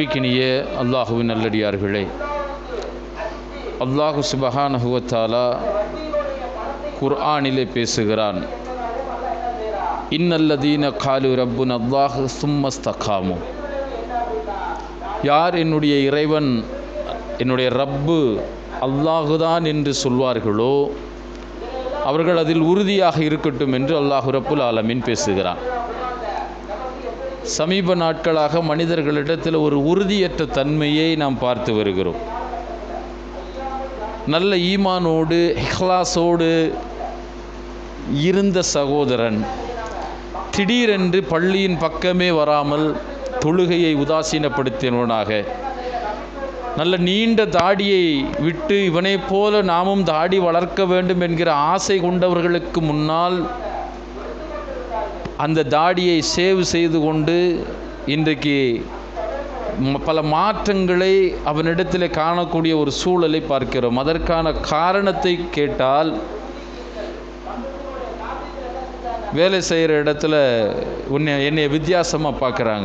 அன்பிக்கினிய அல்லாஹுவின் நல்லடியார்களே அல்லாஹு சுபஹானஹுவத்தாலா குர்ஆனிலே பேசுகிறான் இன்னல்லதீன காலு ரப்புன் அல்லாஹ் சும்மஸ்தகாமு யார் என்னுடைய இறைவன் என்னுடைய ரப்பு அல்லாஹுதான் என்று சொல்வார்களோ அவர்கள் அதில் உறுதியாக இருக்கட்டும் என்று அல்லாஹு ரப்புல் ஆலமீன் பேசுகிறான் சமீப நாட்களாக மனிதர்களிடத்தில் ஒரு உறுதியற்ற தன்மையை நாம் பார்த்து வருகிறோம் நல்ல ஈமானோடு இஹ்லாஸோடு இருந்த சகோதரன் திடீரென்று பள்ளியின் பக்கமே வராமல் தொழுகையை உதாசீனப்படுத்தினவனாக நல்ல நீண்ட தாடியை விட்டு இவனைப் போல நாமும் தாடி வளர்க்க வேண்டும் என்கிற ஆசை கொண்டவர்களுக்கு முன்னால் அந்த தாடியை சேவ் செய்து கொண்டு இன்றைக்கு ம- பல மாற்றங்களை அவனிடத்தில் காணக்கூடிய ஒரு சூழலை பார்க்கிறோம் அதற்கான காரணத்தை கேட்டால் வேலை செய்கிற இடத்துல உன்னை என்னை வித்தியாசமாக பார்க்குறாங்க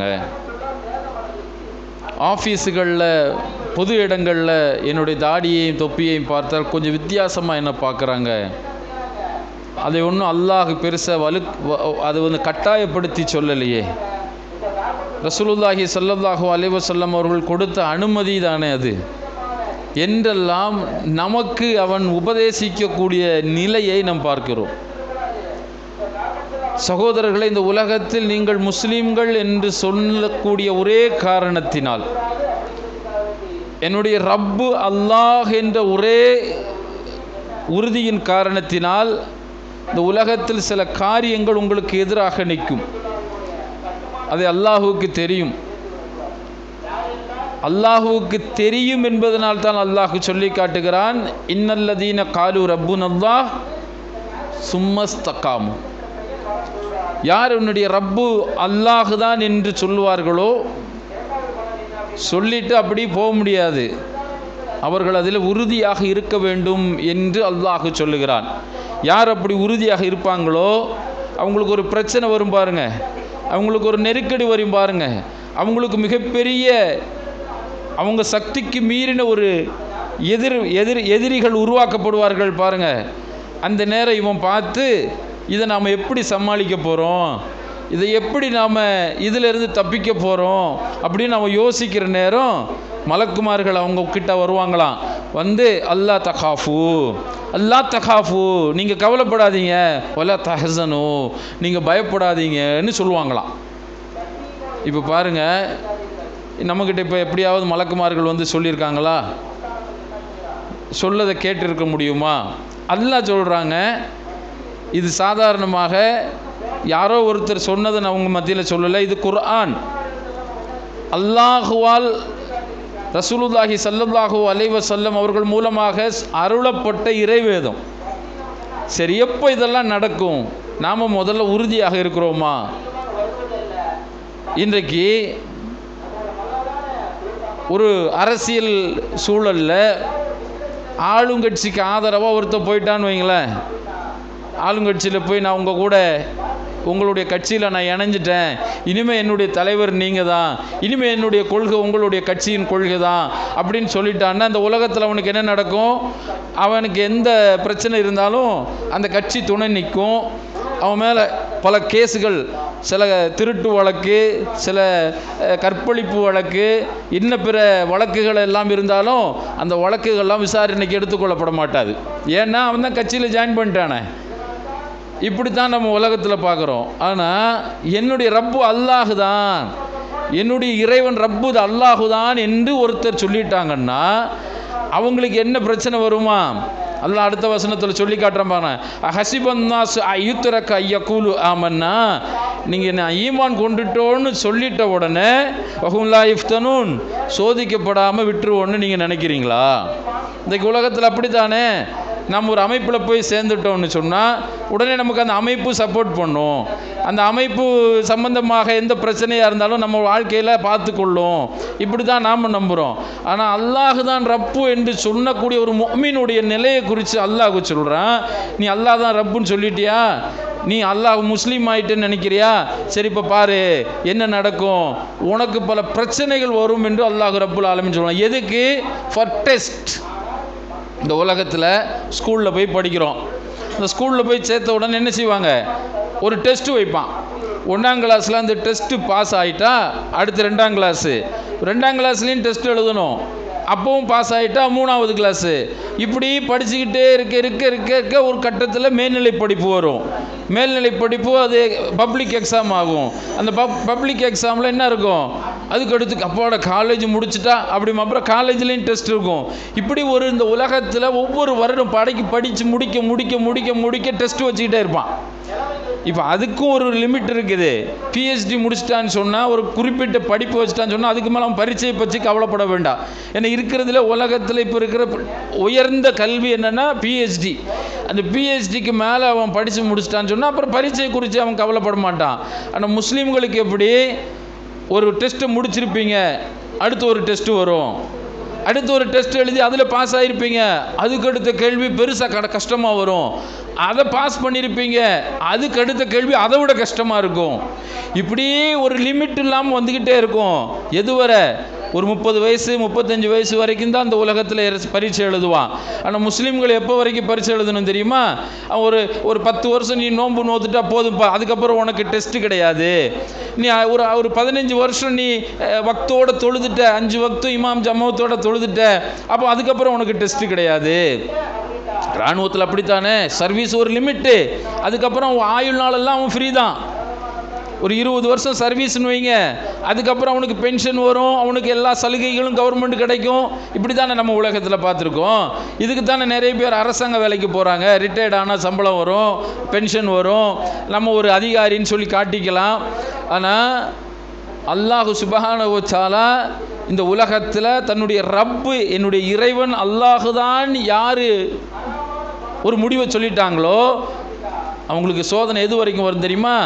ஆஃபீஸுகளில் பொது இடங்களில் என்னுடைய தாடியையும் தொப்பியையும் பார்த்தால் கொஞ்சம் வித்தியாசமாக என்ன பார்க்குறாங்க அதை ஒன்றும் அல்லாஹ் பெருசாக வலு வ- அது வந்து கட்டாயப்படுத்தி சொல்லலையே ரசூலுல்லாஹி ஸல்லல்லாஹு அலைஹி வஸல்லம் அவர்கள் கொடுத்த அனுமதி தானே அது என்றெல்லாம் நமக்கு அவன் உபதேசிக்கக்கூடிய நிலையை நாம் பார்க்கிறோம் சகோதரர்களை இந்த உலகத்தில் நீங்கள் முஸ்லீம்கள் என்று சொல்லக்கூடிய ஒரே காரணத்தினால் என்னுடைய ரப்பு அல்லாஹ் என்ற ஒரே உறுதியின் காரணத்தினால் இந்த உலகத்தில் சில காரியங்கள் உங்களுக்கு எதிராக நிற்கும் அது அல்லாஹுவுக்கு தெரியும் அல்லாஹுவுக்கு தெரியும் என்பதனால் தான் அல்லாஹு சொல்லி காட்டுகிறான் இன்னல்லதீன காலு ரப்புன் அல்லாஹ் சும்மஸ்தக்காமு யார் உன்னுடைய ரப்பு அல்லாஹ் தான் என்று சொல்லுவார்களோ சொல்லிட்டு அப்படி போக முடியாது அவர்கள் அதில் உறுதியாக இருக்க வேண்டும் என்று அல்லாஹ் சொல்லுகிறான் யார் அப்படி உறுதியாக இருப்பாங்களோ அவங்களுக்கு ஒரு பிரச்சனை வரும் பாருங்க அவங்களுக்கு ஒரு நெருக்கடி வரும் பாருங்க அவங்களுக்கு மிகப்பெரிய அவங்க சக்திக்கு மீறின ஒரு எதிர் எதிர் எதிரிகள் உருவாக்கப்படுவார்கள் பாருங்க அந்த நேரம் இவன் பார்த்து இதை நாம் எப்படி சமாளிக்க போகிறோம் இதை எப்படி நாம் இதிலிருந்து தப்பிக்க போகிறோம் அப்படின்னு நம்ம யோசிக்கிற நேரம் மலக்குமார்கள் அவங்க கிட்ட வருவாங்களாம் வந்து அல்லா தகாஃபு அல்லா தகாஃபு நீங்கள் கவலைப்படாதீங்க ஒலா தஹசனு நீங்கள் பயப்படாதீங்கன்னு சொல்லுவாங்களாம் இப்போ பாருங்கள் நம்மக்கிட்ட இப்போ எப்படியாவது மலக்குமார்கள் வந்து சொல்லியிருக்காங்களா சொல்லதை கேட்டிருக்க முடியுமா அல்லாஹ் சொல்கிறாங்க இது சாதாரணமாக யாரோ ஒருத்தர் சொன்னதை நான் உங்கள் மத்தியில் சொல்லலை இது குர்ஆன் அல்லாஹுவால் ரசூலுல்லாஹி ஸல்லல்லாஹு அலைஹி வஸல்லம் அவர்கள் மூலமாக அருளப்பட்ட இறைவேதம் சரி எப்போ இதெல்லாம் நடக்கும் நாம் முதல்ல உறுதியாக இருக்கிறோமா இன்றைக்கு ஒரு அரசியல் சூழலில் ஆளுங்கட்சிக்கு ஆதரவாக ஒருத்தர் போயிட்டான்னு வைங்களேன் ஆளுங்கட்சியில் போய் நான் உங்கள் கூட உங்களுடைய கட்சியில் நான் இணைஞ்சிட்டேன் இனிமேல் என்னுடைய தலைவர் நீங்கள் தான் இனிமேல் என்னுடைய கொள்கை உங்களுடைய கட்சியின் கொள்கை தான் அப்படின்னு சொல்லிட்டான்னா அந்த உலகத்தில் அவனுக்கு என்ன நடக்கும் அவனுக்கு எந்த பிரச்சனை இருந்தாலும் அந்த கட்சி துணை நிற்கும் அவன் மேலே பல கேஸுகள் சில திருட்டு வழக்கு சில அஹ், கற்பழிப்பு வழக்கு இன்ன பிற வழக்குகள் எல்லாம் இருந்தாலும் அந்த வழக்குகள்லாம் விசாரணைக்கு எடுத்துக்கொள்ளப்பட மாட்டாது ஏன்னா அவன் தான் கட்சியில் ஜாயின் பண்ணிட்டானே இப்படித்தான் நம்ம உலகத்தில் பார்க்குறோம் ஆனால் என்னுடைய ரப்பு அல்லாஹு தான் என்னுடைய இறைவன் ரப்பு அல்லாஹு தான் என்று ஒருத்தர் சொல்லிட்டாங்கன்னா அவங்களுக்கு என்ன பிரச்சனை வருமா அல்லாஹ் அடுத்த வசனத்தில் சொல்லி காட்டுறேன் பாருங்க ஹசிபன்னாஸ் ஐயுத்திரக்க ஐயக்கூலு ஆமன்னா நீங்கள் நான் ஈமான் கொண்டுட்டோன்னு சொல்லிட்ட உடனே வஹுல்லா இஃப்தனூன் சோதிக்கப்படாமல் விட்டுருவோன்னு நீங்கள் நினைக்கிறீங்களா இன்றைக்கு உலகத்தில் அப்படித்தானே நம்ம ஒரு அமைப்பில் போய் சேர்ந்துட்டோம்னு சொன்னால் உடனே நமக்கு அந்த அமைப்பு சப்போர்ட் பண்ணும் அந்த அமைப்பு சம்பந்தமாக எந்த பிரச்சனையாக இருந்தாலும் நம்ம வாழ்க்கையில் பார்த்துக்கொள்ளும் இப்படி தான் நாம் நம்புகிறோம் ஆனால் அல்லாஹ் தான் ரப்பு என்று சொல்லக்கூடிய ஒரு மொமீனுடைய நிலையை குறித்து அல்லாஹ் சொல்கிறான் நீ அல்லாஹ் தான் ரப்புன்னு சொல்லிட்டியா நீ அல்லாஹ் முஸ்லீம் ஆயிட்டுன்னு நினைக்கிறியா சரி இப்போ பாரு என்ன நடக்கும் உனக்கு பல பிரச்சனைகள் வரும் என்று அல்லாஹ் ரப்புல் ஆலமின்னு சொல்லுவான் எதுக்கு ஃபார் டெஸ்ட் இந்த உலகத்தில் ஸ்கூலில் போய் படிக்கிறோம் இந்த ஸ்கூலில் போய் சேர்த்த உடனே என்ன செய்வாங்க ஒரு டெஸ்ட்டு வைப்பான் ஒன்றாம் கிளாஸில் அந்த டெஸ்ட்டு பாஸ் ஆகிட்டா அடுத்து ரெண்டாம் கிளாஸு ரெண்டாம் கிளாஸ்லேயும் டெஸ்ட் எழுதணும் அப்பவும் பாஸ் ஆகிட்டா மூணாவது கிளாஸு இப்படி படிச்சுக்கிட்டே இருக்க இருக்க இருக்க இருக்க ஒரு கட்டத்தில் மேல்நிலை படிப்பு வரும் மேல்நிலை படிப்பு அது பப்ளிக் எக்ஸாம் ஆகும் அந்த பப் பப்ளிக் எக்ஸாமில் என்ன இருக்கும் அதுக்கு அடுத்து அப்போட காலேஜ் முடிச்சுட்டா அப்படி அப்புறம் காலேஜ்லேயும் டெஸ்ட் இருக்கும் இப்படி ஒரு இந்த உலகத்தில் ஒவ்வொரு வருடம் படைக்கு படித்து முடிக்க முடிக்க முடிக்க முடிக்க டெஸ்ட் வச்சுக்கிட்டே இருப்பான் இப்போ அதுக்கும் ஒரு லிமிட் இருக்குது பிஹெச்டி முடிச்சிட்டான்னு சொன்னால் ஒரு குறிப்பிட்ட படிப்பு வச்சுட்டான்னு சொன்னால் அதுக்கு மேலே அவன் பரீட்சையை பற்றி கவலைப்பட வேண்டாம் ஏன்னா இருக்கிறதுல உலகத்தில் இப்போ இருக்கிற உயர்ந்த கல்வி என்னென்னா பிஹெச்டி அந்த பிஹெச்டிக்கு மேலே அவன் படித்து முடிச்சிட்டான்னு சொன்னால் அப்புறம் பரீட்சையை குறித்து அவன் கவலைப்பட மாட்டான் ஆனால் முஸ்லீம்களுக்கு எப்படி ஒரு டெஸ்ட்டை முடிச்சிருப்பீங்க அடுத்து ஒரு டெஸ்ட்டு வரும் அடுத்து ஒரு டெஸ்ட் எழுதி அதில் பாஸ் ஆகிருப்பீங்க அதுக்கு அடுத்த கேள்வி பெருசாக கட கஷ்டமாக வரும் அதை பாஸ் பண்ணியிருப்பீங்க அதுக்கு அடுத்த கேள்வி அதை விட கஷ்டமாக இருக்கும் இப்படியே ஒரு லிமிட் இல்லாமல் வந்துக்கிட்டே இருக்கும் எதுவரை ஒரு முப்பது வயசு முப்பத்தஞ்சு வயசு வரைக்கும் தான் அந்த உலகத்தில் பரீட்சை எழுதுவான் ஆனால் முஸ்லீம்கள் எப்போ வரைக்கும் பரீட்சை எழுதணும் தெரியுமா அவன் ஒரு ஒரு பத்து வருஷம் நீ நோன்பு நோத்துட்டா போதும்ப்பா அதுக்கப்புறம் உனக்கு டெஸ்ட்டு கிடையாது நீ ஒரு ஒரு பதினஞ்சு வருஷம் நீ அஹ், வக்தோட தொழுதுட்ட அஞ்சு வக்தும் இமாம் ஜமாத்தோட தொழுதுட்ட அப்போ அதுக்கப்புறம் உனக்கு டெஸ்ட்டு கிடையாது இராணுவத்தில் அப்படித்தானே சர்வீஸ் ஒரு லிமிட்டு அதுக்கப்புறம் அவன் ஆயுள் நாளெல்லாம் அவன் ஃப்ரீ தான் ஒரு இருபது வருஷம் சர்வீஸ்னு வைங்க அதுக்கப்புறம் அவனுக்கு பென்ஷன் வரும் அவனுக்கு எல்லா சலுகைகளும் கவர்மெண்ட் கிடைக்கும் இப்படி தானே நம்ம உலகத்தில் பார்த்துருக்கோம் இதுக்கு தானே நிறைய பேர் அரசாங்க வேலைக்கு போகிறாங்க ரிட்டையர்ட் ஆனால் சம்பளம் வரும் பென்ஷன் வரும் நம்ம ஒரு அதிகாரின்னு சொல்லி காட்டிக்கலாம் ஆனால் அல்லாஹு சுபஹானஹு தஆலா இந்த உலகத்தில் தன்னுடைய ரப்பு என்னுடைய இறைவன் அல்லாஹு தான் யார் ஒரு முடிவை சொல்லிட்டாங்களோ அவங்களுக்கு சோதனை எது வரைக்கும் வரும் தெரியுமா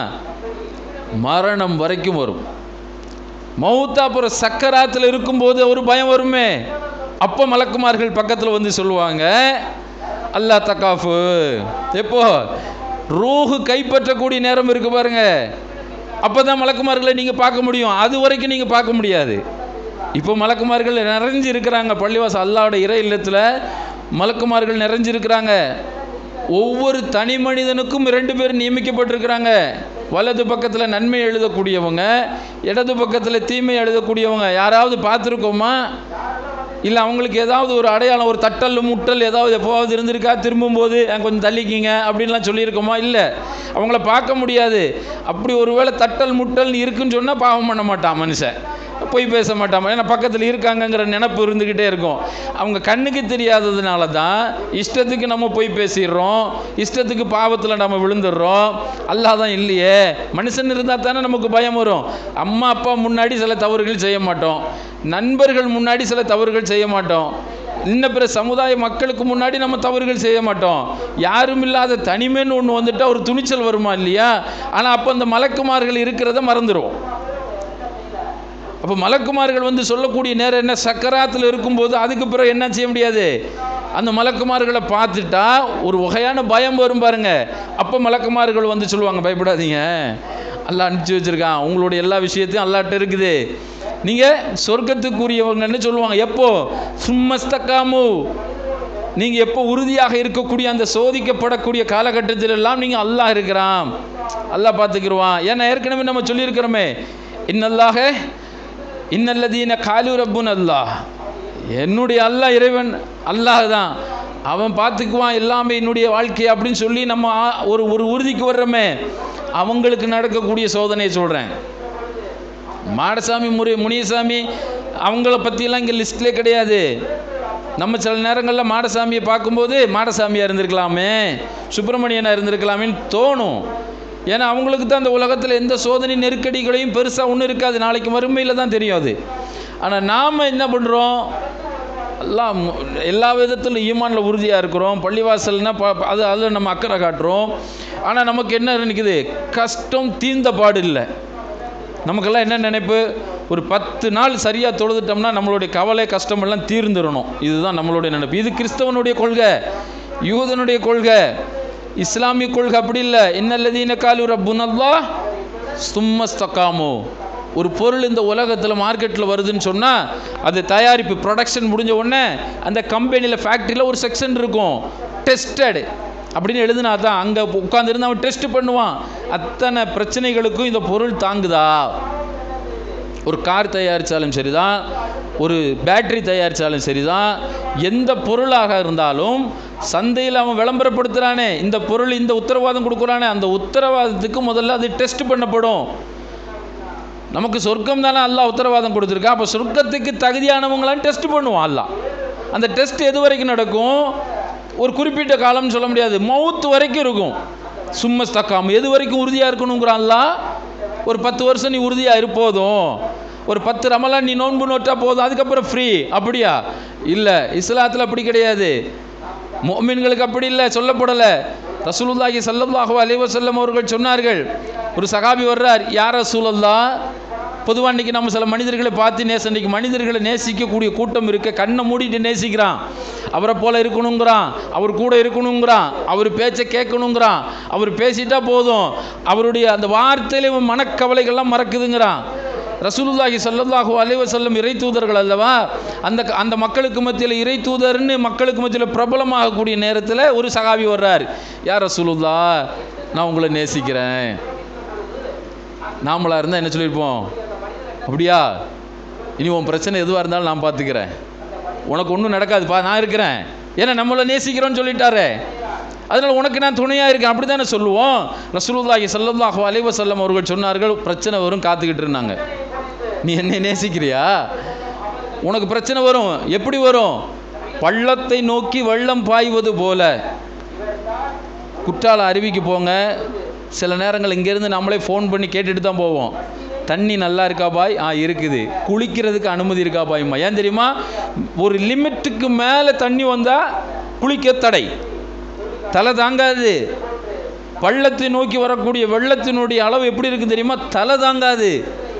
மரணம் வரைக்கும் வரும் மௌத்தா அப்புறம் சக்கராத்தில் இருக்கும்போது ஒரு பயம் வருமே அப்போ மலக்குமார்கள் பக்கத்தில் வந்து சொல்லுவாங்க அல்லாஹ் தக்காஃபு எப்போ ரூஹு கைப்பற்றக்கூடிய நேரம் இருக்கு பாருங்க அப்போ தான் மலக்குமார்களை நீங்கள் பார்க்க முடியும் அது வரைக்கும் நீங்கள் பார்க்க முடியாது இப்போ மலக்குமார்கள் நிறைஞ்சு இருக்கிறாங்க பள்ளிவாசல் அல்லாவோட இறை இல்லத்தில் மலக்குமார்கள் நிறைஞ்சு இருக்கிறாங்க ஒவ்வொரு தனி மனிதனுக்கும் ரெண்டு பேர் நியமிக்கப்பட்டிருக்கிறாங்க வலது பக்கத்தில் நன்மை எழுதக்கூடியவங்க இடது பக்கத்தில் தீமை எழுதக்கூடியவங்க யாராவது பார்த்துருக்கோமா இல்லை அவங்களுக்கு ஏதாவது ஒரு அடையாளம் ஒரு தட்டல் முட்டல் ஏதாவது எப்போவாவது இருந்திருக்கா திரும்பும்போது "அஹ், கொஞ்சம் தள்ளிக்கிங்க அப்படின்லாம் சொல்லியிருக்கோமா இல்லை அவங்கள பார்க்க முடியாது அப்படி ஒருவேளை தட்டல் முட்டல் இருக்குன்னு சொன்னால் பாவம் பண்ண மாட்டான் மனுஷன் பொய் பேச மாட்டான் ஏன்னா பக்கத்தில் இருக்காங்கங்கிற நினப்பு இருந்துக்கிட்டே இருக்கும் அவங்க கண்ணுக்கு தெரியாததுனால தான் இஷ்டத்துக்கு நம்ம பொய் பேசிடுறோம் இஷ்டத்துக்கு பாவத்தில் நம்ம விழுந்துடுறோம் அல்லாஹ் தான் இல்லையே மனுஷன் இருந்தால் தானே நமக்கு பயம் வரும் அம்மா அப்பா முன்னாடி சில தவறுகள் செய்ய மாட்டோம் நண்பர்கள் முன்னாடி சில தவறுகள் செய்ய மாட்டோம் இன்ன பிற சமுதாய மக்களுக்கு முன்னாடி நம்ம தவறுகள் செய்ய மாட்டோம் யாரும் இல்லாத தனிமைன்னு ஒன்று வந்துட்டா ஒரு துணிச்சல் வருமா இல்லையா ஆனால் அப்போ அந்த மலக்குமார்கள் இருக்கிறத மறந்துடும் அப்போ மலக்குமார்கள் வந்து சொல்லக்கூடிய நேரம் என்ன சக்கராத்தில் இருக்கும்போது அதுக்கு பிறகு என்ன செய்ய முடியாது அந்த மலக்குமார்களை பார்த்துட்டா ஒரு வகையான பயம் வரும் பாருங்க அப்போ மலக்குமார்கள் வந்து சொல்லுவாங்க பயப்படாதீங்க அல்லாஹ் அனுப்பிச்சி வச்சிருக்கான் உங்களுடைய எல்லா விஷயத்தையும் அல்லாட்ட இருக்குது நீங்கள் சொர்க்கத்துக்குரியவங்கன்னு சொல்லுவாங்க எப்போ சும்மஸ்தக்காமு நீங்கள் எப்போ உறுதியாக இருக்கக்கூடிய அந்த சோதிக்கப்படக்கூடிய காலகட்டத்தில் எல்லாம் நீங்கள் அல்லாஹ் இருக்கிறான் அல்லாஹ் பார்த்துக்கிருவான் ஏன்னா ஏற்கனவே நம்ம சொல்லியிருக்கிறோமே இன்னல்லாக இன்னல்லதீன காலு ரப்புன் அல்லாஹ் என்னுடைய அல்லாஹ் இறைவன் அல்லாஹ் தான் அவன் பார்த்துக்குவான் எல்லாமே என்னுடைய வாழ்க்கை அப்படின்னு சொல்லி நம்ம ஆ- ஒரு ஒரு உறுதிக்கு வர்றோமே அவங்களுக்கு நடக்கக்கூடிய சோதனையை சொல்கிறேன் மாடசாமி முரு முனியசாமி அவங்கள பற்றியெல்லாம் இங்கே லிஸ்ட்லேயே கிடையாது நம்ம சில நேரங்களில் மாடசாமியை பார்க்கும்போது மாடசாமியாக இருந்திருக்கலாமே சுப்பிரமணியனாக இருந்திருக்கலாமேன்னு தோணும் ஏன்னா அவங்களுக்கு தான் அந்த உலகத்தில் எந்த சோதனை நெருக்கடிகளையும் பெருசாக ஒன்றும் இருக்காது நாளைக்கு மறுமையில் தான் தெரியும் அது ஆனால் நாம் என்ன பண்ணுறோம் எல்லாம் மு- எல்லா விதத்திலும் ஈமானில் உறுதியாக இருக்கிறோம் பள்ளிவாசல்னா ப ப- அது அதில் நம்ம அக்கறை காட்டுறோம் ஆனால் நமக்கு என்ன நினைக்குது கஷ்டம் தீர்ந்த பாடு இல்லை நமக்கெல்லாம் என்ன நினைப்பு ஒரு பத்து நாள் சரியாக தொழுதுட்டோம்னா நம்மளுடைய கவலை கஷ்டமெல்லாம் தீர்ந்துடணும் இதுதான் நம்மளுடைய நினைப்பு இது கிறிஸ்தவனுடைய கொள்கை யூதனுடைய கொள்கை இஸ்லாமிய கொள்கை அப்படி இல்லை இன்னல்லதீன காலு ரப்புனல்லா சும்மஸ்தக்காமோ ஒரு பொருள் இந்த உலகத்தில் மார்க்கெட்டில் வருதுன்னு சொன்னால் அது தயாரிப்பு ப்ரொடக்ஷன் முடிஞ்ச உடனே அந்த கம்பெனியில் ஃபேக்ட்ரியில் ஒரு செக்ஷன் இருக்கும் டெஸ்டட் அப்படின்னு எழுதுனா தான் அங்கே உட்காந்துருந்து அவன் டெஸ்ட் பண்ணுவான் அத்தனை பிரச்சனைகளுக்கும் இந்த பொருள் தாங்குதா ஒரு கார் தயாரித்தாலும் சரிதான் ஒரு பேட்டரி தயாரித்தாலும் சரிதான் எந்த பொருளாக இருந்தாலும் சந்தையில் அவன் விளம்பரப்படுத்துகிறானே இந்த பொருள் இந்த உத்தரவாதம் கொடுக்குறானே அந்த உத்தரவாதத்துக்கு முதல்ல அது டெஸ்ட் பண்ணப்படும் நமக்கு சொர்க்கம் தானே அல்லாஹ் உத்தரவாதம் கொடுத்துருக்கா அப்போ சொர்க்கத்துக்கு தகுதியானவங்களாம் டெஸ்ட் பண்ணுவான் அல்லாஹ் அந்த டெஸ்ட் எது வரைக்கும் நடக்கும் ஒரு குறிப்பிட்ட காலம்னு சொல்ல முடியாது மவுத்து வரைக்கும் இருக்கும் சும்மா ஸ்தக்காம எது வரைக்கும் உறுதியாக இருக்கணுங்கிறான் அல்லாஹ் ஒரு பத்து வருஷம் நீ உறுதியாக இருப்போதும் ஒரு பத்து ரமலான் நீ நோன்பு நோட்டா போதும் அதுக்கப்புறம் ஃப்ரீ அப்படியா இல்லை இஸ்லாத்தில் அப்படி கிடையாது மோமின்களுக்கு அப்படி இல்லை சொல்லப்படலை ரசூலுல்லாஹி ஸல்லல்லாஹு அலைஹி வஸல்லம் அவர்கள் சொன்னார்கள் ஒரு சகாபி வர்றார் யார் ரசூலல்லா பொதுவாக இன்றைக்கி நம்ம சில மனிதர்களை பார்த்து நேச இன்றைக்கி மனிதர்களை நேசிக்கக்கூடிய கூட்டம் இருக்க கண்ணை மூடிட்டு நேசிக்கிறான் அவரை போல இருக்கணுங்கிறான் அவர் கூட இருக்கணுங்கிறான் அவர் பேச்சை கேட்கணுங்கிறான் அவர் பேசிட்டா போதும் அவருடைய அந்த வார்த்தையில இவன் மனக்கவலைகள்லாம் மறக்குதுங்கிறான் ரசூலுல்லாஹி ஸல்லல்லாஹு அலைஹி வஸல்லம் இறை தூதர்கள் அல்லவா அந்த அந்த மக்களுக்கு மத்தியில் இறை தூதர்னு மக்களுக்கு மத்தியில் பிரபலமாகக்கூடிய நேரத்தில் ஒரு சகாபி வர்றார் யார் ரசூலுல்லா நான் உங்களை நேசிக்கிறேன் நாமளாக இருந்தால் என்ன சொல்லியிருப்போம் அப்படியா இனி உன் பிரச்சனை எதுவாக இருந்தாலும் நான் பார்த்துக்கிறேன் உனக்கு ஒன்றும் நடக்காதுப்பா நான் இருக்கிறேன் ஏன்னா நம்மளை நேசிக்கிறோன்னு சொல்லிட்டாரே அதனால் உனக்கு நான் துணையாக இருக்கேன் அப்படி தானே சொல்லுவோம் ரசூலுல்லாஹி ஸல்லல்லாஹு அலைஹி வஸல்லம் அவர்கள் சொன்னார்கள் பிரச்சனை வரும் காத்துக்கிட்டு இருந்தாங்க நீ என்னை நேசிக்கிறியா உனக்கு பிரச்சனை வரும் எப்படி வரும் பள்ளத்தை நோக்கி வெள்ளம் பாய்வது போல குற்றால அருவிக்கு போங்க சில நேரங்கள் இங்கேருந்து நம்மளே ஃபோன் பண்ணி கேட்டுட்டு தான் போவோம் தண்ணி நல்லா இருக்கா பாய் ஆ இருக்குது குளிக்கிறதுக்கு அனுமதி இருக்கா பாய்மா ஏன் தெரியுமா ஒரு லிமிட்டுக்கு மேலே தண்ணி வந்தால் குளிக்க தடை தலை தாங்காது பள்ளத்தை நோக்கி வரக்கூடிய வெள்ளத்தினுடைய அளவு எப்படி இருக்கு தெரியுமா தலை தாங்காது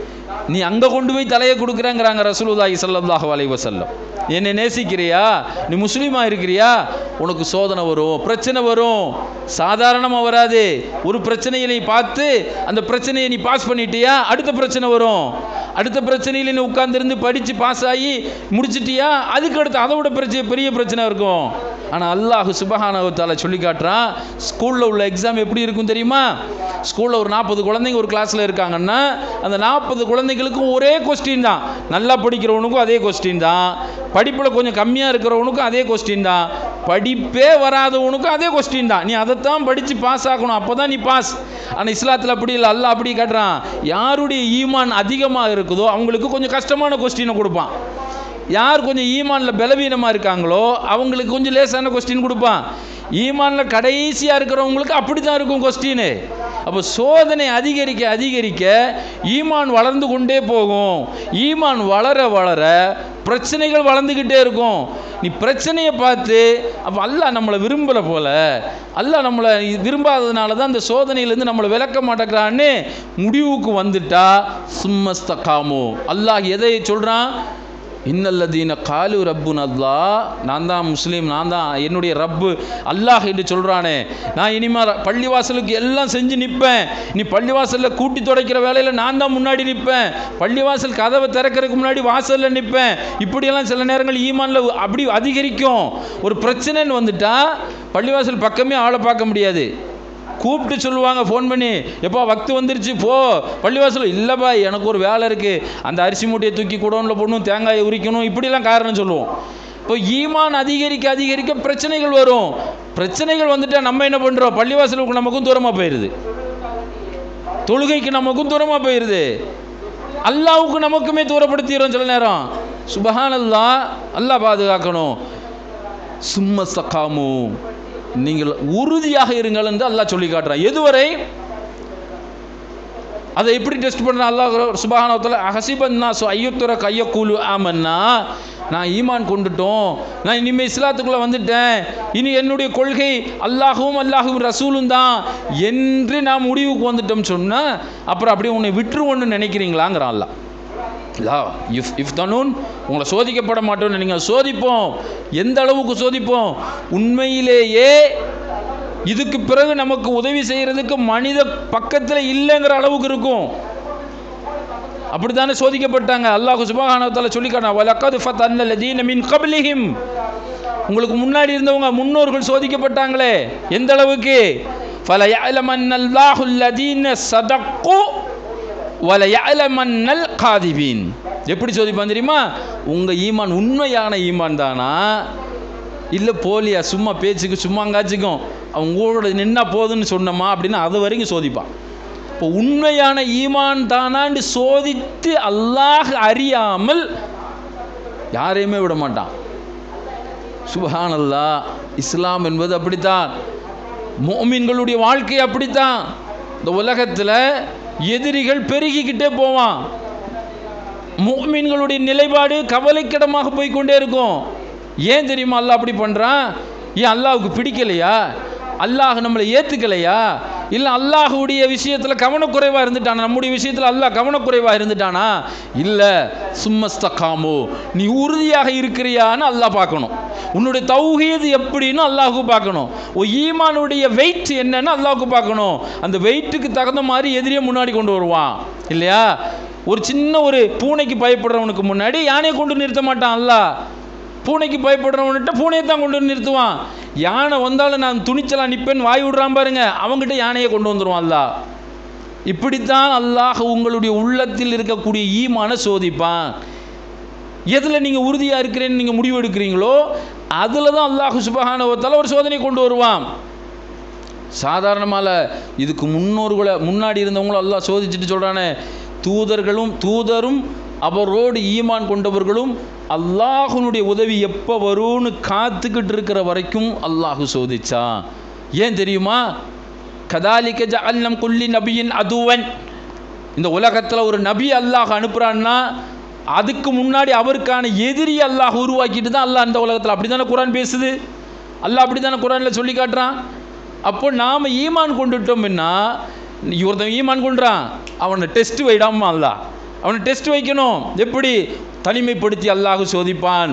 நீ அங்கே கொண்டு போய் தலையை கொடுக்குறேங்கிறாங்க ரசூலுல்லாஹி ஸல்லல்லாஹு அலைஹி வஸல்லம் என்னை நேசிக்கிறியா நீ முஸ்லீமாக இருக்கிறியா உனக்கு சோதனை வரும் பிரச்சனை வரும் சாதாரணமாக வராது ஒரு பிரச்சனையை நீ பார்த்து அந்த பிரச்சனையை நீ பாஸ் பண்ணிட்டியா அடுத்த பிரச்சனை வரும் அடுத்த பிரச்சனையில் நீ உட்கார்ந்திருந்து படித்து பாஸ் ஆகி முடிச்சிட்டியா அதுக்கு அடுத்து அதை விட பிரச்சனை பெரிய பிரச்சனை இருக்கும் ஆனால் அல்லாஹ் சுபஹானவத்தால சொல்லி காட்டுறான் ஸ்கூலில் உள்ள எக்ஸாம் எப்படி இருக்கும் தெரியுமா ஸ்கூலில் ஒரு நாற்பது குழந்தைங்க ஒரு கிளாஸில் இருக்காங்கன்னா அந்த நாற்பது குழந்தைங்களுக்கும் ஒரே கொஸ்டின் தான் நல்லா படிக்கிறவனுக்கும் அதே கொஸ்டின் தான் படிப்பில் கொஞ்சம் கம்மியாக இருக்கிறவனுக்கும் அதே கொஸ்டின் தான் படிப்பே வராதவனுக்கும் அதே கொஸ்டின் தான் நீ அதைத்தான் படித்து பாஸ் ஆகணும் அப்போ தான் நீ பாஸ் ஆனால் இஸ்லாத்தில் அப்படி இல்லை அல்லாஹ் அப்படி காட்டுறான் யாருடைய ஈமான் அதிகமாக இருக்குதோ அவங்களுக்கு கொஞ்சம் கஷ்டமான கொஸ்டினை கொடுப்பான் யார் கொஞ்சம் ஈமானில் பலவீனமாக இருக்காங்களோ அவங்களுக்கு கொஞ்சம் லேசான கொஸ்டின் கொடுப்பான் ஈமானில் கடைசியாக இருக்கிறவங்களுக்கு அப்படி தான் இருக்கும் கொஸ்டின் அப்போ சோதனை அதிகரிக்க அதிகரிக்க ஈமான் வளர்ந்து கொண்டே போகும் ஈமான் வளர வளர பிரச்சனைகள் வளர்ந்துக்கிட்டே இருக்கும் நீ பிரச்சனையை பார்த்து அப்போ அல்லாஹ் நம்மளை விரும்பலை போல அல்லாஹ் நம்மளை விரும்பாததுனால தான் அந்த சோதனையிலேருந்து நம்மளை விளக்க மாட்டேங்கிறான்னு முடிவுக்கு வந்துட்டா சும்மஸ்தகாமோ அல்லாஹ் எதை சொல்கிறான் இன்னல்லதீன காலு ரப்புன் அல்லா நான் தான் முஸ்லீம் நான் தான் என்னுடைய ரப்பு அல்லாஹ் என்று சொல்கிறானே நான் இனிமே பள்ளிவாசலுக்கு எல்லாம் செஞ்சு நிற்பேன் நீ பள்ளிவாசலில் கூட்டி துடைக்கிற வேலையில் நான் தான் முன்னாடி நிற்பேன் பள்ளிவாசல் கதவை திறக்கிறதுக்கு முன்னாடி வாசலில் நிற்பேன் இப்படியெல்லாம் சில நேரங்கள் ஈமானில் அப்படி அதிகரிக்கும் ஒரு பிரச்சனைன்னு வந்துட்டா பள்ளிவாசல் பக்கமே ஆளை பார்க்க முடியாது கூப்பிட்டு சொல்லுவாங்க ஃபோன் பண்ணி எப்போ வக்து வந்துருச்சு போ பள்ளிவாசல் இல்லைப்பா எனக்கு ஒரு வேலை இருக்குது அந்த அரிசி மூட்டையை தூக்கி குடோனில் போடணும் தேங்காயை உரிக்கணும் இப்படிலாம் காரணம் சொல்லுவோம் இப்போ ஈமான் அதிகரிக்க அதிகரிக்க பிரச்சனைகள் வரும் பிரச்சனைகள் வந்துட்டால் நம்ம என்ன பண்ணுறோம் பள்ளிவாசலுக்கு நமக்கும் தூரமாக போயிடுது தொழுகைக்கு நமக்கும் தூரமாக போயிடுது அல்லாவுக்கு நமக்குமே தூரப்படுத்திடுறோம் சில நேரம் சுபஹான் அல்லா அல்லாஹ் பாதுகாக்கணும் சும்ம சக்காமு நீங்கள் உறுதியாக இருங்கள் என்று அல்லாஹ் சொல்லி காட்டுறான் எதுவரை அதை எப்படி டெஸ்ட் பண்ணுற அல்லாஹ் சுபஹானத்தில் அஹசிபன்னா சு ஐயுத்துற கையக்கூலு ஆமன்னா நான் ஈமான் கொண்டுட்டோம் நான் இனிமேல் இஸ்லாத்துக்குள்ளே வந்துட்டேன் இனி என்னுடைய கொள்கை அல்லாஹும் அல்லாஹும் ரசூலும் தான் என்று நான் முடிவுக்கு வந்துட்டோம் சொன்னால் அப்புறம் அப்படியே உன்னை விட்டுருவோன்னு நினைக்கிறீங்களாங்கிறான் அல்லாஹ் லா இஃப் இஃப் தனூன் உங்களை சோதிக்கப்பட மாட்டோம்னு நீங்கள் சோதிப்போம் எந்த அளவுக்கு சோதிப்போம் உண்மையிலேயே இதுக்கு பிறகு நமக்கு உதவி செய்கிறதுக்கு மனித பக்கத்தில் இல்லைங்கிற அளவுக்கு இருக்கும் அப்படித்தானே சோதிக்கப்பட்டாங்க அல்லாஹ் சுபஹானவத்தால சொல்லிக்கானா வலக்கது ஃபத்தன்ன லதீன மின் கப்லிஹிம் உங்களுக்கு முன்னாடி இருந்தவங்க முன்னோர்கள் சோதிக்கப்பட்டாங்களே எந்த அளவுக்கு ஃபல யஅலமன்ன அல்லாஹு அல்லதீன சதக்கு வல யஅலமன்னல் காதிபீன் எப்படி சோதிப்பான் தெரியுமா உங்க ஈமான் உண்மையான ஈமான் தானா இல்லை போலியா சும்மா பேச்சுக்கு சும்மா அங்காச்சுக்கும் அவங்க கூட நின்னா போதுன்னு சொன்னோமா அப்படின்னு அது வரைக்கும் சோதிப்பான் இப்போ உண்மையான ஈமான் தானான்னு சோதித்து அல்லாஹ் அறியாமல் யாரையுமே விட மாட்டான் சுபஹான் அல்லாஹ் இஸ்லாம் என்பது அப்படித்தான் மோமின்களுடைய வாழ்க்கை அப்படித்தான் இந்த உலகத்தில் எதிரிகள் பெருகிக்கிட்டே போவான் மோமின்களுடைய நிலைப்பாடு கவலைக்கிடமாக போய்க்கொண்டே இருக்கும் ஏன் தெரியுமா அல்லாஹ் அப்படி பண்ணுறான் ஏன் அல்லாஹ்வுக்கு பிடிக்கலையா அல்லாஹ் நம்மளை ஏற்றுக்கலையா இல்லை அல்லாஹுடைய விஷயத்தில் கவனக்குறைவாக இருந்துட்டானா நம்முடைய விஷயத்தில் அல்லாஹ் கவனக்குறைவாக இருந்துட்டானா இல்லை சும்மஸ்தகாமோ நீ உறுதியாக இருக்கிறியான்னு அல்லாஹ் பார்க்கணும் உன்னுடைய தௌஹீது எப்படின்னு அல்லாஹுக்கு பார்க்கணும் ஓ ஈமானுடைய வெயிட் என்னன்னு அல்லாஹுக்கு பார்க்கணும் அந்த வெயிட்டுக்கு தகுந்த மாதிரி எதிரியை முன்னாடி கொண்டு வருவான் இல்லையா ஒரு சின்ன ஒரு பூனைக்கு பயப்படுறவனுக்கு முன்னாடி யானையை கொண்டு நிறுத்த மாட்டான் அல்லாஹ் பூனைக்கு பயப்படுறவன்கிட்ட பூனையை தான் கொண்டு வந்து நிறுத்துவான் யானை வந்தாலும் நான் துணிச்சலாக நிற்பேன் வாய் விடுறான் பாருங்க அவங்ககிட்ட யானையை கொண்டு வந்துடுவான் அல்லாஹ் இப்படித்தான் அல்லாஹ் உங்களுடைய உள்ளத்தில் இருக்கக்கூடிய ஈமான சோதிப்பான் எதில் நீங்கள் உறுதியாக இருக்கிறேன்னு நீங்கள் முடிவு எடுக்கிறீங்களோ அதில் தான் அல்லாஹ் சுபஹானவத்தால் ஒரு சோதனை கொண்டு வருவான் சாதாரணமால இதுக்கு முன்னோர்களை முன்னாடி இருந்தவங்களும் அல்லாஹ் சோதிச்சுட்டு சொல்கிறானே தூதர்களும் தூதரும் அவரோடு ஈமான் கொண்டவர்களும் அல்லாஹுனுடைய உதவி எப்போ வரும்னு காத்துக்கிட்டு இருக்கிற வரைக்கும் அல்லாஹு சோதிச்சான் ஏன் தெரியுமா கதாலிக்க ஜஅல்லம் குல்லி நபியின் அதுவன் இந்த உலகத்தில் ஒரு நபி அல்லாஹ் அனுப்புகிறான்னா அதுக்கு முன்னாடி அவருக்கான எதிரி அல்லாஹ் உருவாக்கிட்டு தான் அல்லாஹ் இந்த உலகத்தில் அப்படி தானே குரான் பேசுது அல்லாஹ் அப்படி தானே குரானில் சொல்லி காட்டுறான் அப்போ நாம் ஈமான் கொண்டுட்டோம்னா ஒருத்தன் ஈமான் கொண்டுறான் அவனை டெஸ்ட் வைடாமா அல்லாஹ் அவனை டெஸ்ட் வைக்கணும் எப்படி தனிமைப்படுத்தி அல்லாஹ் சோதிப்பான்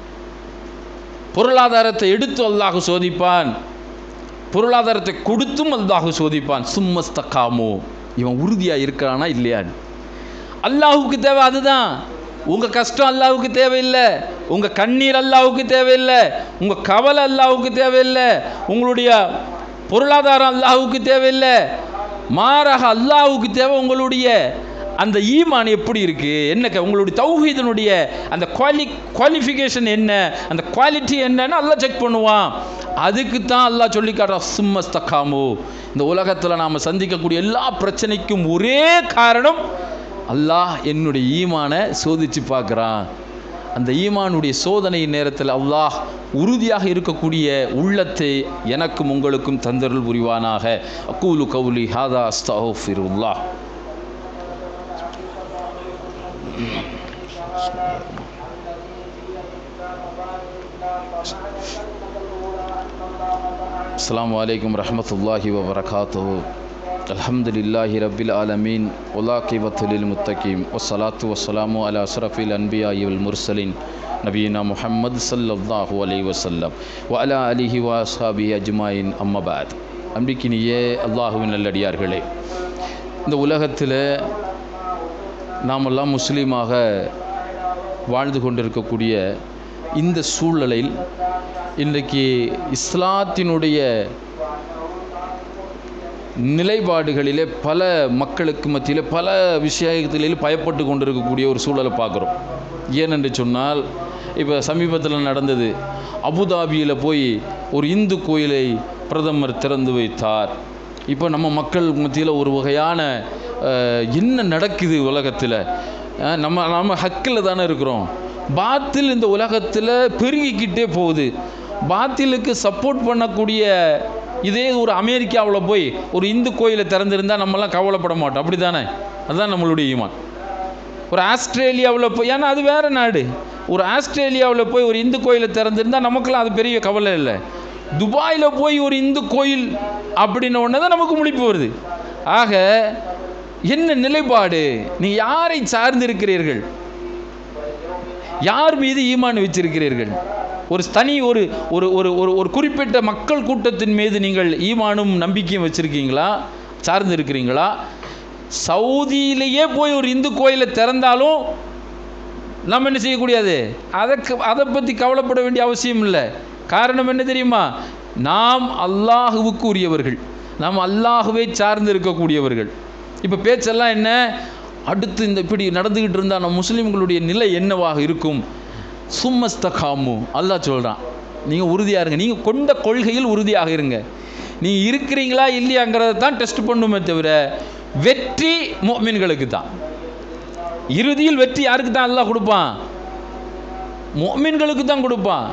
பொருளாதாரத்தை எடுத்து அல்லாஹ் சோதிப்பான் பொருளாதாரத்தை கொடுத்தும் அல்லாஹ் சோதிப்பான் சும்மஸ்தகாமோ இவன் உறுதியாக இருக்கிறானா இல்லையான்னு அல்லாஹுக்கு தேவை அதுதான் உங்கள் கஷ்டம் அல்லாஹுக்கு தேவையில்லை உங்கள் கண்ணீர் அல்லாஹுக்கு தேவையில்லை உங்கள் கவலை அல்லாஹுக்கு தேவையில்லை உங்களுடைய பொருளாதாரம் அல்லாஹுக்கு தேவையில்லை மாறாக அல்லாஹுக்கு தேவை உங்களுடைய அந்த ஈமான் எப்படி இருக்குது என்ன க- உங்களுடைய தௌஹீதனுடைய அந்த குவாலி குவாலிஃபிகேஷன் என்ன அந்த குவாலிட்டி என்னன்னு அல்லாஹ் செக் பண்ணுவான் அதுக்கு தான் அல்லாஹ் சொல்லி காட்டுறான் சும்மஸ்தகாமு இந்த உலகத்தில் நாம் சந்திக்கக்கூடிய எல்லா பிரச்சனைக்கும் ஒரே காரணம் அல்லாஹ் என்னுடைய ஈமானை சோதிச்சு பார்க்குறான் அந்த ஈமானுடைய சோதனை நேரத்தில் அல்லாஹ் உறுதியாக இருக்கக்கூடிய உள்ளத்தை எனக்கும் உங்களுக்கும் தந்தருள் புரிவானாக அக்கூலு கவுலி ஹாதா அஸ்தஃபிருல்லாஹ் அஸ்ஸலாமு அலைக்கும் ரஹமத்துல்லாஹி வபரகாத்து அல்ஹம்துலில்லாஹி ரப்பில் ஆலமீன் ஒலாக்கிபத்துலில் முத்தகீம் வஸ்ஸலாத்து வஸ்ஸலாமு அலா அஸ்ரஃபில் அன்பியாயி வல் முர்சலின் நபீனா முஹம்மது ஸல்லல்லாஹு அலைஹி வஸல்லம் வ அலா அலிஹி வ அஸ்ஹாபி அஜ்மாயின் அம்மபாத் அன்பிக்கினியே அல்லாஹுவின் நல்லடியார்களே இந்த உலகத்தில் நாமெல்லாம் முஸ்லீமாக வாழ்ந்து கொண்டிருக்கக்கூடிய இந்த சூழலில் இன்றைக்கு இஸ்லாத்தினுடைய நிலைப்பாடுகளிலே பல மக்களுக்கு மத்தியில் பல விஷயத்திலே பயப்பட்டு கொண்டிருக்கக்கூடிய ஒரு சூழலை பார்க்குறோம் ஏனென்று சொன்னால் இப்போ சமீபத்தில் நடந்தது அபுதாபியில் போய் ஒரு இந்து கோயிலை பிரதமர் திறந்து வைத்தார் இப்போ நம்ம மக்கள் மத்தியில் ஒரு வகையான அஹ், என்ன நடக்குது உலகத்தில் அஹ், நம்ம நம்ம ஹக்கில் தானே இருக்கிறோம் பாத்தில் இந்த உலகத்தில் பெருகிக்கிட்டே போகுது பாத்திலுக்கு சப்போர்ட் பண்ணக்கூடிய இதே ஒரு அமெரிக்காவில் போய் ஒரு இந்து கோயிலை திறந்திருந்தா நம்மலாம் கவலைப்பட மாட்டோம் அப்படி தானே அதுதான் நம்மளுடைய ஈமான் ஒரு ஆஸ்திரேலியாவில் போய் ஏன்னா அது வேறு நாடு ஒரு ஆஸ்திரேலியாவில் போய் ஒரு இந்து கோயிலை திறந்திருந்தா நமக்கெல்லாம் அது பெரிய கவலை இல்லை துபாயில் போய் ஒரு இந்து கோயில் அப்படின்ன உடனே தான் நமக்கு முழிப்பு வருது ஆக என்ன நிலைப்பாடு நீங்கள் யாரை சார்ந்திருக்கிறீர்கள் யார் மீது ஈமான் வச்சிருக்கிறீர்கள் ஒரு தனி ஒரு ஒரு ஒரு ஒரு ஒரு குறிப்பிட்ட மக்கள் கூட்டத்தின் மீது நீங்கள் ஈமானும் நம்பிக்கையும் வச்சுருக்கீங்களா சார்ந்து இருக்கிறீங்களா சவுதியிலேயே போய் ஒரு இந்து கோயிலை திறந்தாலும் நம்ம என்ன செய்யக்கூடாது அதற்கு அதை பற்றி கவலைப்பட வேண்டிய அவசியம் இல்லை காரணம் என்ன தெரியுமா நாம் அல்லாஹுவுக்கு உரியவர்கள் நாம் அல்லாஹுவை சார்ந்து இருக்கக்கூடியவர்கள் இப்போ பேச்செல்லாம் என்ன அடுத்து இந்த இப்படி நடந்துக்கிட்டு இருந்தால் நம்ம முஸ்லீம்களுடைய நிலை என்னவாக இருக்கும் சும்மஸ்தகாமு அல்லாஹ் சொல்கிறான் நீங்கள் உறுதியாக இருங்க நீங்கள் கொண்ட கொள்கையில் உறுதியாக இருங்க நீங்கள் இருக்கிறீங்களா இல்லையாங்கிறத தான் டெஸ்ட் பண்ணுமே தவிர வெற்றி மோமின்களுக்கு தான் இறுதியில் வெற்றி யாருக்கு தான் அல்லாஹ் கொடுப்பான் மோமின்களுக்கு தான் கொடுப்பான்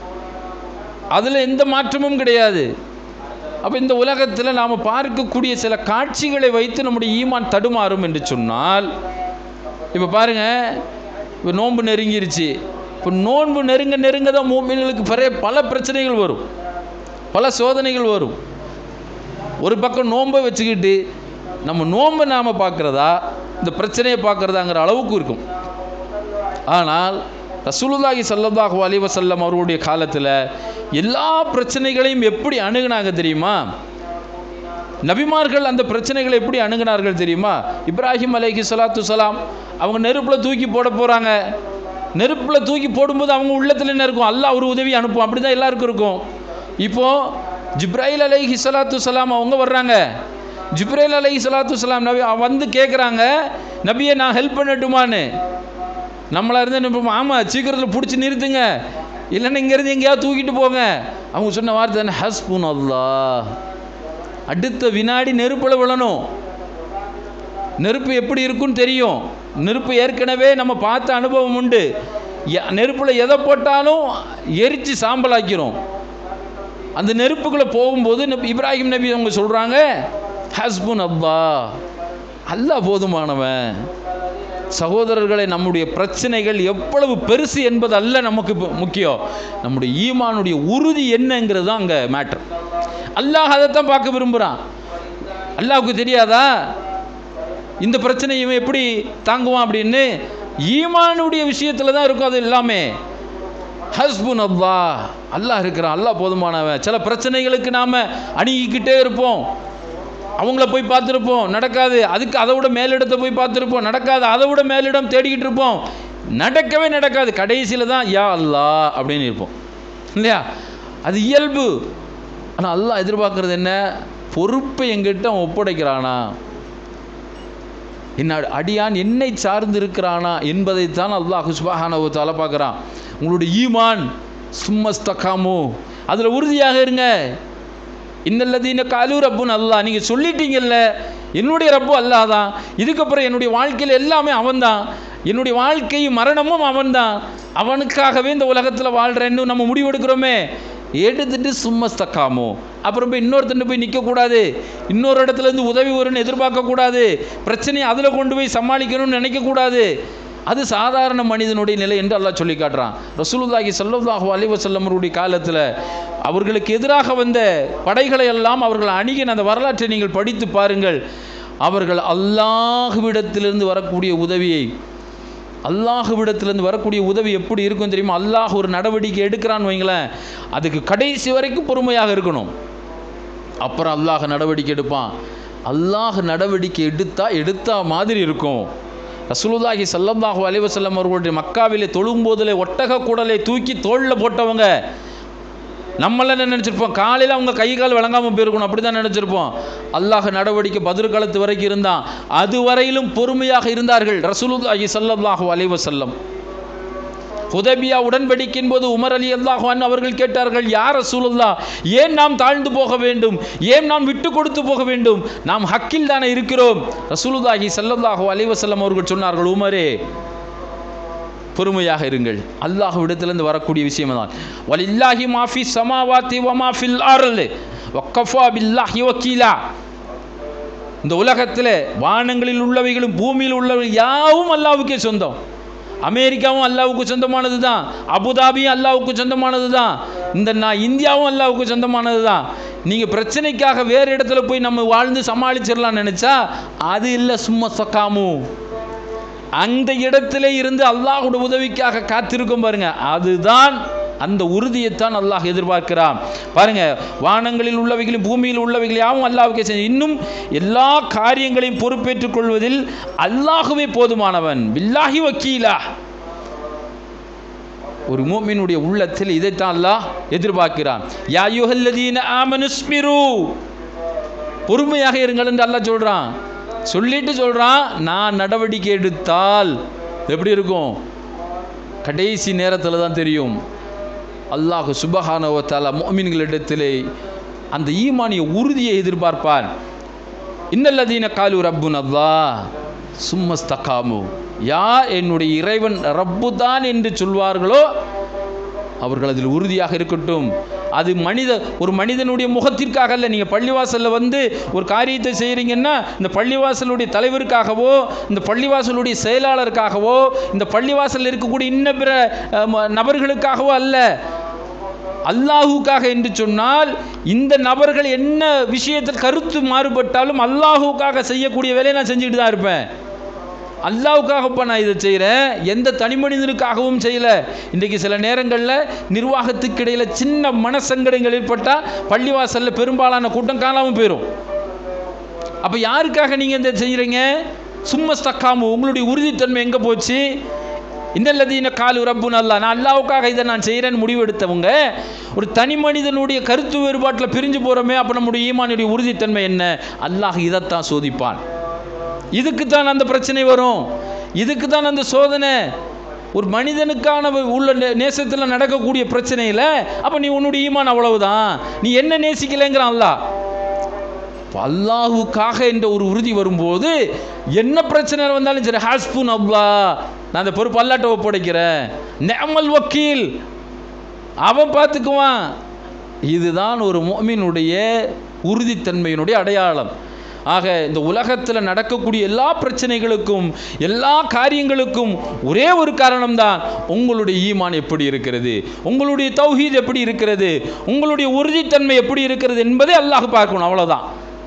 அதில் எந்த மாற்றமும் கிடையாது அப்போ இந்த உலகத்தில் நாம் பார்க்கக்கூடிய சில காட்சிகளை வைத்து நம்முடைய ஈமான் தடுமாறும் என்று சொன்னால் இப்போ பாருங்க இப்போ நோன்பு நெருங்கிருச்சு இப்போ நோன்பு நெருங்க நெருங்க தான் மூமின்களுக்கு பெரிய பல பிரச்சனைகள் வரும் பல சோதனைகள் வரும் ஒரு பக்கம் நோன்பை வச்சுக்கிட்டு நம்ம நோன்பை நாம் பார்க்குறதா இந்த பிரச்சனையை பார்க்குறதாங்கிற அளவுக்கு இருக்கும் ஆனால் ரசூலுல்லாஹி ஸல்லல்லாஹு அலைஹி வஸல்லம் அவர்களுடைய காலத்தில் எல்லா பிரச்சனைகளையும் எப்படி அணுகுனாங்க தெரியுமா நபிமார்கள் அந்த பிரச்சனைகளை எப்படி அணுகுனார்கள் தெரியுமா இப்ராஹிம் அலைஹி ஸலாத்து ஸலாம் அவங்க நெருப்பில் தூக்கி போட போகிறாங்க நெருப்பில் தூக்கி போடும்போது அவங்க உள்ளத்தில் என்ன இருக்கும் அல்லாஹ் ஒரு உதவி அனுப்பும் அப்படி தான் எல்லாருக்கும் இருக்கும் இப்போது ஜிப்ராயில் அலைஹி ஸலாத்து ஸலாம் அவங்க வர்றாங்க ஜிப்ரேல் அலை சலாத்து சலாம் நபி வந்து கேட்குறாங்க நபியை நான் ஹெல்ப் பண்ணட்டுமான்னு நம்மளா இருந்து நம்ம ஆமாம் சீக்கிரத்தில் பிடிச்சி நிறுத்துங்க இல்லைன்னா இங்கேருந்து எங்கேயாவது தூக்கிட்டு போங்க அவங்க சொன்ன வார்த்தை தானே ஹஸ்புன் அல்லா அடுத்த வினாடி நெருப்பில் விழணும் நெருப்பு எப்படி இருக்குன்னு தெரியும் நெருப்பு ஏற்கனவே நம்ம பார்த்த அனுபவம் உண்டு நெருப்பில் எதை போட்டாலும் எரித்து சாம்பலாக்கிறோம் அந்த நெருப்புக்குள்ளே போகும்போது இப்ராஹிம் நபி அவங்க சொல்கிறாங்க ஹஸ்புன் அப்பா அல்லாஹ் போதுமானவன் சகோதரர்களை நம்முடைய பிரச்சனைகள் எவ்வளவு பெருசு என்பது அல்ல நமக்கு முக்கியம் நம்முடைய ஈமானுடைய உறுதி என்னங்கிறது தான் அங்கே மேட்ரு அல்லாஹ் அதைத்தான் பார்க்க விரும்புகிறான் அல்லாவுக்கு தெரியாதா இந்த பிரச்சனை இவன் எப்படி தாங்குவான் அப்படின்னு ஈமானுடைய விஷயத்தில் தான் இருக்கும் அது எல்லாமே ஹஸ்புன் அப்பா அல்லாஹ் இருக்கிறான் அல்லாஹ் போதுமானவன் சில பிரச்சனைகளுக்கு நாம் அணுகிக்கிட்டே இருப்போம் அவங்கள போய் பார்த்துருப்போம் நடக்காது அதுக்கு அதை விட மேலிடத்தை போய் பார்த்துருப்போம் நடக்காது அதை விட மேலிடம் தேடிக்கிட்டு இருப்போம் நடக்கவே நடக்காது கடைசியில் தான் யா அல்லா அப்படின்னு இருப்போம் இல்லையா அது இயல்பு ஆனால் அல்லாஹ் எதிர்பார்க்குறது என்ன பொறுப்பை எங்கிட்ட அவன் ஒப்படைக்கிறானா என்ன அடியான் என்னை சார்ந்து இருக்கிறானா என்பதைத்தான் அல்லாஹ் சுபாகானவத்தால பார்க்குறான் உங்களுடைய ஈமான் சும்மஸ்தகாமோ அதில் உறுதியாக இருங்க இன்னல்லதீன காலு ரப்புன்னு அல்லா நீங்கள் சொல்லிட்டீங்கல்ல என்னுடைய ரப்பு அல்லாஹ் தான் இதுக்கப்புறம் என்னுடைய வாழ்க்கையில் எல்லாமே அவன்தான் என்னுடைய வாழ்க்கையும் மரணமும் அவன்தான் அவனுக்காகவே இந்த உலகத்தில் வாழ்கிறேன்னு நம்ம முடிவெடுக்கிறோமே எடுத்துட்டு சும்மஸ்தக்காமோ அப்புறம் போய் இன்னொருத்தண்டு போய் நிற்கக்கூடாது இன்னொரு இடத்துலேருந்து உதவி வரும்னு எதிர்பார்க்கக்கூடாது பிரச்சனையை அதில் கொண்டு போய் சமாளிக்கணும்னு நினைக்கக்கூடாது அது சாதாரண மனிதனுடைய நிலை என்று அல்லாஹ் சொல்லி காட்டுறான் ரசூலுல்லாஹி சல்லல்லாஹு அலைஹி வஸல்லமருடைய காலத்தில் அவர்களுக்கு எதிராக வந்த படைகளை எல்லாம் அவர்கள் அணுகின அந்த வரலாற்றை நீங்கள் படித்து பாருங்கள் அவர்கள் அல்லாஹுவிடத்திலிருந்து வரக்கூடிய உதவியை அல்லாஹுவிடத்திலிருந்து வரக்கூடிய உதவி எப்படி இருக்கும் தெரியுமா அல்லாஹ் ஒரு நடவடிக்கை எடுக்கிறான்னு வைங்களேன் அதுக்கு கடைசி வரைக்கும் பொறுமையாக இருக்கணும் அப்புறம் அல்லாஹ் நடவடிக்கை எடுப்பான் அல்லாஹ் நடவடிக்கை எடுத்தா எடுத்தா மாதிரி இருக்கும் ரசூலுல்லாஹி சல்லல்லாஹு அலைஹி வஸல்லம் அவர்களுடைய மக்காவிலே தொழும்போதிலே ஒட்டக கூடலை தூக்கி தோளில் போட்டவங்க நம்மளாம் என்ன நினச்சிருப்போம் காலையில் அவங்க கை கால் விளங்காமல் போயிருக்கணும் அப்படி தான் நினச்சிருப்போம் அல்லாஹ் நடவடிக்கை பதிர் காலத்து வரைக்கும் இருந்தான் அது வரையிலும் பொறுமையாக இருந்தார்கள் ரசூலுல்லாஹி சல்லல்லாஹு அலைஹி வஸல்லம் ஹுதபியா உடன்படிக்கையின் போது உமர் அலி அல்லாஹான் அவர்கள் கேட்டார்கள் யார் ரசூலுல்லா ஏன் நாம் தாழ்ந்து போக வேண்டும் ஏன் நாம் விட்டு கொடுத்து போக வேண்டும் நாம் ஹக்கில் தானே இருக்கிறோம் ரசூலுல்லாஹி சல்லல்லாஹு அலைஹி வஸல்லம் அவர்கள் சொன்னார்கள் உமரே பொறுமையாக இருங்கள் அல்லாஹ் விடத்திலிருந்து வரக்கூடிய விஷயம் தான் வலில்லாஹி மாஃபி சமாவாத்தி வமாஃபில் அருள் வக்கஃபா பில்லாஹி வக்கீலா இந்த உலகத்தில் வானங்களில் உள்ளவைகளும் பூமியில் உள்ளவைகள் யாவும் அல்லாவுக்கே சொந்தம் அமெரிக்காவும் அல்லாவுக்கு சொந்தமானது தான் அபுதாபியும் அல்லாவுக்கு சொந்தமானது தான் இந்த நான் இந்தியாவும் அல்லாவுக்கு சொந்தமானது தான் நீங்கள் பிரச்சனைக்காக வேறு இடத்துல போய் நம்ம வாழ்ந்து சமாளிச்சிடலாம்னு நினச்சா அது இல்லை சும்மா சக்காமு அந்த இடத்துல இருந்து அல்லாஹோட உதவிக்காக காத்திருக்கும் பாருங்க அதுதான் அந்த உறுதியைத்தான் அல்லாஹ் எதிர்பார்க்கிறான் பாருங்க வானங்களில் உள்ளவைகளும் பூமியில் உள்ளவைகள் யாவும் அல்லாஹ்வுக்கே செஞ்சு இன்னும் எல்லா காரியங்களையும் பொறுப்பேற்றுக் கொள்வதில் அல்லாஹுவே போதுமானவன் பில்லாஹி வக்கீலா ஒரு மூமினுடைய உள்ளத்தில் இதைத்தான் அல்லாஹ் எதிர்பார்க்கிறான் யா யுஹல்லதீன ஆமனுஸ்பிரு பொறுமையாக இருங்கள் என்று அல்லாஹ் சொல்றான் சொல்லிட்டு சொல்றான் நான் நடவடிக்கை எடுத்தால் எப்படி இருக்கும் கடைசி நேரத்தில் தான் தெரியும் அல்லாஹ் சுபஹானவத்தால மோமின்களிடத்திலே அந்த ஈமானிய உறுதியை எதிர்பார்ப்பான் இன்னல்லதீன காலு ரப்புன் அல்லா சும்மஸ்தகாமு யார் என்னுடைய இறைவன் ரப்பு தான் என்று சொல்வார்களோ அவர்கள் அதில் உறுதியாக இருக்கட்டும் அது மனித ஒரு மனிதனுடைய முகத்திற்காக அல்ல நீங்கள் பள்ளிவாசலில் வந்து ஒரு காரியத்தை செய்கிறீங்கன்னா இந்த பள்ளிவாசலுடைய தலைவருக்காகவோ இந்த பள்ளிவாசலுடைய செயலாளருக்காகவோ இந்த பள்ளிவாசலில் இருக்கக்கூடிய இன்ன பிற அஹ், ம- நபர்களுக்காகவோ அல்ல அல்லாஹுக்காக என்று சொன்னால் இந்த நபர்கள் என்ன விஷயத்தில் கருத்து மாறுபட்டாலும் அல்லாஹுக்காக செய்யக்கூடிய வேலையை நான் செஞ்சுட்டு தான் இருப்பேன் அல்லாவுக்காகப்பா நான் இதை செய்கிறேன் எந்த தனி மனிதனுக்காகவும் செய்யலை இன்றைக்கு சில நேரங்களில் நிர்வாகத்துக்கு இடையில் சின்ன மனசங்கடங்கள் ஏற்பட்டால் பள்ளிவாசலில் பெரும்பாலான கூட்டம் காணாமல் போயிடும் அப்போ யாருக்காக நீங்கள் இந்த செய்கிறீங்க சும்மா ஸ்தக்காமு உங்களுடைய உறுதித்தன்மை எங்கே போச்சு இன்னல்லதீன காலு ரப்புன் அல்லா நான் அல்லாவுக்காக இதை நான் செய்கிறேன்னு முடிவெடுத்தவங்க ஒரு தனி மனிதனுடைய கருத்து வேறுபாட்டில் பிரிஞ்சு போகிறோமே அப்போ நம்முடைய ஈமானுடைய உறுதித்தன்மை என்ன அல்லாஹ் இதைத்தான் சோதிப்பான் இதுக்கு தான் அந்த பிரச்சனை வரும் இதுக்கு தான் அந்த சோதனை ஒரு மனிதனுக்கான உள்ள நே- நேசத்தில் நடக்கக்கூடிய பிரச்சனையில் அப்போ நீ உன்னுடைய ஈமான் அவ்வளவுதான் நீ என்ன நேசிக்கலைங்கிறான் அல்லாஹ் அப்ப அல்லாஹுக்காக என்ற ஒரு உறுதி வரும்போது என்ன பிரச்சனை வந்தாலும் சரி ஹாஸ்புன் அவ்வா நான் அந்த பொறுப்பு அல்லாட்ட ஒப்படைக்கிறேன் நேமல் வக்கீல் அவன் பார்த்துக்குவான் இதுதான் ஒரு மோமினுடைய உறுதித்தன்மையினுடைய அடையாளம் ஆக இந்த உலகத்தில் நடக்கக்கூடிய எல்லா பிரச்சனைகளுக்கும் எல்லா காரியங்களுக்கும் ஒரே ஒரு காரணம்தான் உங்களுடைய ஈமான் எப்படி இருக்கிறது உங்களுடைய தௌஹீத் எப்படி இருக்கிறது உங்களுடைய உறுதித்தன்மை எப்படி இருக்கிறது என்பதை அல்லாஹ் பார்க்கணும் அவ்வளவுதான்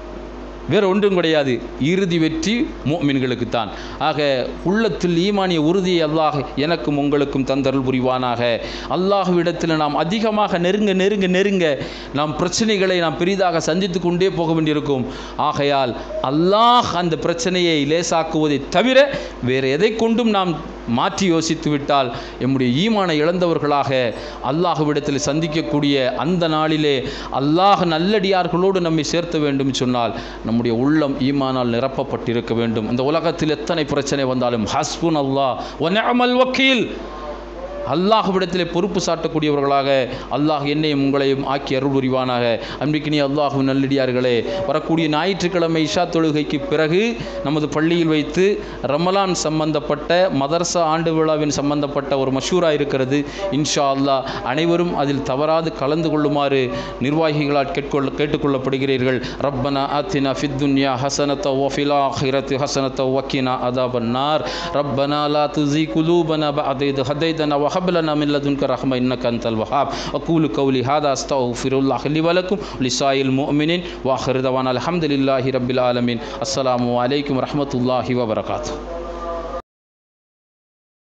வேற ஒன்றும் கிடையாது இறுதி வெற்றி மோமின்களுக்கு தான் ஆக உள்ளத்தில் ஈமானிய உறுதியை அல்லாஹ் எனக்கும் உங்களுக்கும் தந்தருள் புரிவானாக அல்லாஹ்விடத்தில் நாம் அதிகமாக நெருங்க நெருங்க நெருங்க நாம் பிரச்சனைகளை நாம் பெரிதாக சந்தித்து கொண்டே போக வேண்டியிருக்கும் ஆகையால் அல்லாஹ் அந்த பிரச்சனையை லேசாக்குவதை தவிர வேறு எதை கொண்டும் நாம் மாற்றி யோசித்து விட்டால் எம்முடைய ஈமானை இழந்தவர்களாக அல்லாஹ்விடத்தில் சந்திக்கக்கூடிய அந்த நாளிலே அல்லாஹ் நல்லடியார்களோடு நம்மை சேர்த்த வேண்டும் சொன்னால் நம்முடைய உள்ளம் ஈமானால் நிரப்பப்பட்டிருக்க வேண்டும் இந்த உலகத்தில் எத்தனை பிரச்சனை வந்தாலும் ஹஸ்புன் அல்லாஹ் ஒனமல் வக்கீல் அல்லாஹ்விடத்திலே பொறுப்பு சாட்டக்கூடியவர்களாக அல்லாஹ் என்னையும் உங்களையும் ஆக்கி அருள் புரிவானாக அன்பிக்கினி அல்லாஹு நல்லடியார்களே வரக்கூடிய ஞாயிற்றுக்கிழமை இஷா தொழுகைக்கு பிறகு நமது பள்ளியில் வைத்து ரமலான் சம்பந்தப்பட்ட மதர்சா ஆண்டு விழாவின் சம்பந்தப்பட்ட ஒரு மஷூரா இருக்கிறது இன்ஷா அல்லாஹ் அனைவரும் அதில் தவறாது கலந்து கொள்ளுமாறு நிர்வாகிகளால் கேட்கொள்ள கேட்டுக்கொள்ளப்படுகிறீர்கள் ரப்பனா ஆத்தினா ஃபித் துன்யா ஹசனத்த வஃபில் ஆஹிரத்து ஹசனத்த வக்கினா அதாபன் நார் ரப்பனா லா துஸி குலூபனா பஅத இத் ஹதைதனா وهب لنا من لدنك رحمة إنك أنت الوهاب أقول قولي هذا أستغفر الله لي ولكم ولسائر المؤمنين وآخر دعوانا الحمد لله رب العالمين السلام عليكم ورحمة الله وبركاته